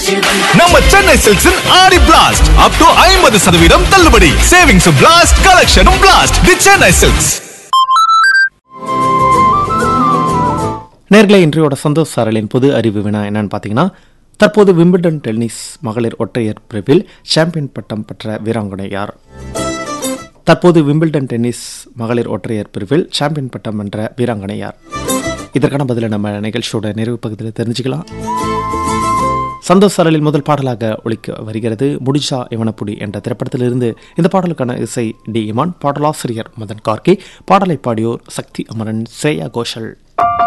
நம்ம சென்னை சில்க்ஸின் ஆடி blast up to ஐம்பது சதவீதம் தள்ளுபடி சேவிங்ஸ் பிளாஸ்ட் கலெக்ஷனும் பிளாஸ்ட் தி சென்னை சில்க்ஸ் நேர்களை இன்றையோட சந்தோஷ் சாரலின் பொது அறிவு வினா என்னன்னு பார்த்தீங்கன்னா தற்போது விம்பிள்டன் டென்னிஸ் மகளிர் ஒற்றையர் பிரிவில் சாம்பியன் பட்டம் பெற்ற வீராங்கனை யார் தற்போது விம்பிள்டன் டென்னிஸ் மகளிர் ஒற்றையர் பிரிவில் சாம்பியன் பட்டம் வென்ற வீராங்கனை யார் இதற்கான பதிலை நம்ம நிகழ்ச்சியோட நிறைவு பகுதியில் தெரிஞ்சுக்கலாம் சந்தோஷ் சாரலில் முதல் பாடலாக ஒழிக்க வருகிறது முடிச்சா இவனப்புடி என்ற திரைப்படத்திலிருந்து இந்த பாடலுக்கான இசை டி இமான் பாடலாசிரியர் மதன் கார்கே பாடலை பாடியோர் சக்தி அமரன் ஸ்ரேயா கோஷல்